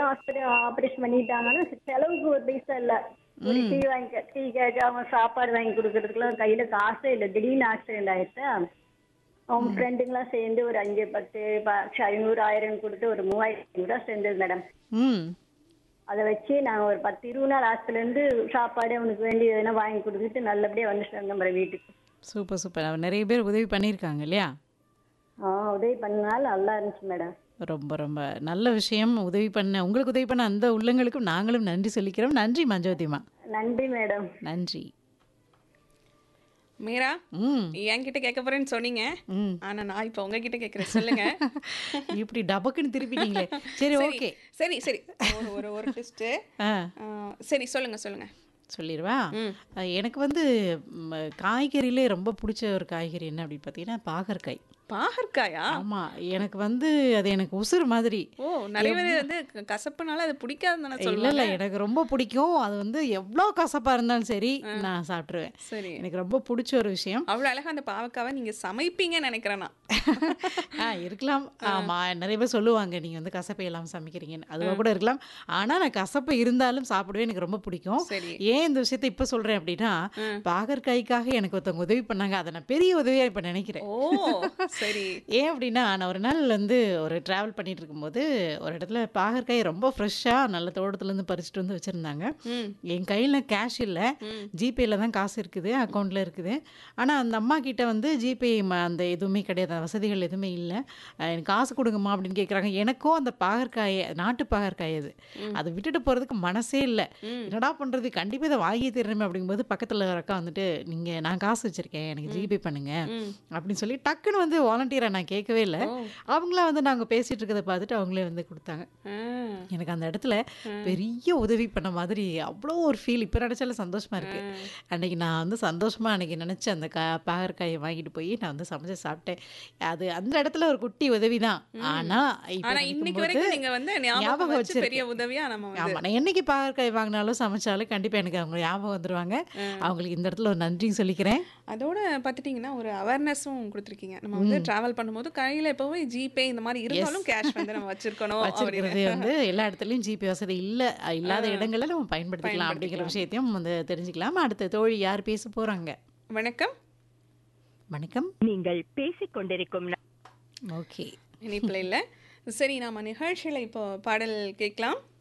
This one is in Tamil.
தான் ஹாஸ்பிட்டல் ஆபரேஷன் பண்ணிட்டாங்கன்னா செலவுக்கு ஒரு பைசா இல்ல ஒரு டீ வாங்கி டீ கேட்க அவங்க சாப்பாடு வாங்கி கொடுக்கறதுக்குலாம் கையில காசே இல்லை திடீர்னு ஆக்சிடென்ட் ஆயிடுச்சு அவங்க ஃப்ரெண்டுங்களாம் சேர்ந்து ஒரு அஞ்சு பத்து ப- ஐநூறு ஆயிரம் கொடுத்து ஒரு மூவாயிரம் ரூபா சேர்ந்தது மேடம் ம் அதை வச்சு நாங்கள் ஒரு பத்து இருபது நாள் ஆஸ்பத்திரில இருந்து சாப்பாடு அவனுக்கு வேண்டியது எதனா வாங்கி கொடுத்துட்டு நல்லபடியா வந்து சேர்ந்தோம் மேடம் வீட்டுக்கு சூப்பர் சூப்பர் அவர் நிறைய பேர் உதவி பண்ணியிருக்காங்க இல்லையா ஆ உதவி பண்ணனால நல்லா இருந்துச்சு மேடம் ரொம்ப ரொம்ப நல்ல விஷயம் உதவி பண்ண உங்களுக்கு உதவி பண்ண அந்த உள்ளங்களுக்கும் நாங்களும் நன்றி சொல்லிக்கிறோம் நன்றி மஞ்சவதிமா நன்றி மேடம் நன்றி மீரா ம் என்கிட்ட கேட்க போறேன்னு சொன்னீங்க ம் ஆனா நான் இப்போ உங்ககிட்ட கேட்கறேன் சொல்லுங்க இப்படி டபக்குன்னு திருப்பிட்டீங்களே சரி ஓகே சரி சரி ஒரு ஒரு ஒரு ட்விஸ்ட் ஆ சரி சொல்லுங்க சொல்லுங்க சொல்லிடுவா அஹ் எனக்கு வந்து ம், காய்கறியிலே ரொம்ப பிடிச்ச ஒரு காய்கறி என்ன அப்படின்னு பார்த்தீங்கன்னா பாகற்காய் பாகற்காயா ஆமா எனக்கு வந்து அது எனக்கு உசுறு மாதிரி ஓ நிறைய பேர் வந்து க- கசப்புனால அது பிடிக்காதுன்னு தானே இல்ல சொல்லுவாங்க இல்ல எனக்கு ரொம்ப பிடிக்கும் அது வந்து எவ்வளோ கசப்பா இருந்தாலும் சரி நான் சாப்பிட்ருவேன் சரி எனக்கு ரொம்ப பிடிச்ச ஒரு விஷயம் அவ்வளவு அழகா அந்த பாவக்காவை நீங்க சமைப்பீங்கன்னு நினைக்கிறேன் நான் ஆ இருக்கலாம் ஆமா நிறைய பேர் சொல்லுவாங்க நீங்க வந்து கசப்பை எல்லாம் சமைக்கிறீங்கன்னு அதுவாக கூட இருக்கலாம் ஆனா நான் கசப்பு இருந்தாலும் சாப்பிடுவேன் எனக்கு ரொம்ப பிடிக்கும் சரி ஏன் இந்த விஷயத்தை இப்ப சொல்றேன் அப்படின்னா பாகற்காய்க்காக எனக்கு ஒருத்தவங்க உதவி பண்ணாங்க அதை நான் பெரிய உதவியா இப்ப நினைக்கிறேன் ஓ சரி ஏன் அப்படின்னா நான் ஒரு நாள் வந்து ஒரு ட்ராவல் பண்ணிட்டு இருக்கும்போது ஒரு இடத்துல பாகற்காய் ரொம்ப ஃப்ரெஷ்ஷாக நல்ல தோட்டத்துலேருந்து பறிச்சுட்டு வந்து வச்சுருந்தாங்க ம் என் கையில் கேஷ் இல்லை ம். ஜிபேயில் தான் காசு இருக்குது அக்கௌண்ட்டில் இருக்குது ஆனால் அந்த அம்மா கிட்ட வந்து ஜிபே அந்த எதுவுமே கிடையாது அந்த வசதிகள் எதுவுமே இல்லை அஹ் எனக்கு காசு கொடுங்கம்மா அப்படின்னு கேட்குறாங்க எனக்கும் அந்த பாகற்காயை நாட்டு பாகற்காய் அது அதை விட்டுட்டு போகிறதுக்கு மனசே இல்லை என்னடா பண்ணுறது கண்டிப்பாக இதை வாங்கி தரணுமே அப்படிங்கும்போது பக்கத்தில் ஒரு அக்கா வந்துட்டு நீங்கள் நான் காசு வச்சுருக்கேன் எனக்கு ஜிபே பண்ணுங்க ம். அப்படின்னு சொல்லி டக்குன்னு வந்து வாலண்டியராக நான் கேட்கவே இல்லை ஓ. அவங்களா வந்து நாங்கள் பேசிகிட்டு இருக்கிறத பார்த்துட்டு அவங்களே வந்து கொடுத்தாங்க ஆ. எனக்கு அந்த இடத்துல பெரிய உதவி பண்ண மாதிரி அவ்வளோ ஒரு ஃபீல் இப்போ நினச்சாலும் சந்தோஷமா இருக்கு அன்னைக்கு நான் வந்து சந்தோஷமா அன்னைக்கு நினச்சி அந்த கா பாகற்காயை வாங்கிட்டு போய் நான் வந்து சமைச்சு சாப்பிட்டேன் அது அந்த இடத்துல ஒரு குட்டி உதவி தான் ஆனால் இப்போ ஆனா இன்னைக்கு வரைக்கும் நீங்க வந்து ஞாபகம் வச்சு பெரிய உதவியா நம்ம வந்து ஆமாம் நான் என்னைக்கு பாகற்காய் வாங்கினாலும் சமைச்சாலும் கண்டிப்பாக எனக்கு அவங்க ஞாபகம் வந்துருவாங்க அவங்களுக்கு இந்த இடத்துல ஒரு நன்றியும் சொல்லிக்கிறேன் அதோட பார்த்துட்டிங்கன்னா ஒரு அவேர்னஸும் கொடுத்துருக்கீங்க நம்ம வந்து டிராவல் பண்ணும்போது கையில் எப்போவுமே ஜிபே இந்த மாதிரி இருந்தாலும் கேஷ் வந்து நம்ம வச்சிருக்கணும் அப்படின்னு வச்சிருக்கிறது வந்து எல்லா இடத்துலையும் ஜிபே வசதி இல்லை இல்லாத இடங்கள்ல நம்ம பயன்படுத்திக்கலாம் அப்படிங்கிற விஷயத்தையும் வந்து தெரிஞ்சுக்கலாம் அடுத்த தோழி யார் பேச போறாங்க வணக்கம் வணக்கம் நீங்கள் பேசிக் கொண்டிருக்கும் ந- ஓகே இனிப்பில் இல்லை சரி நாம நிகழ்ச்சியில் இப்போ பாடல் கேட்கலாம்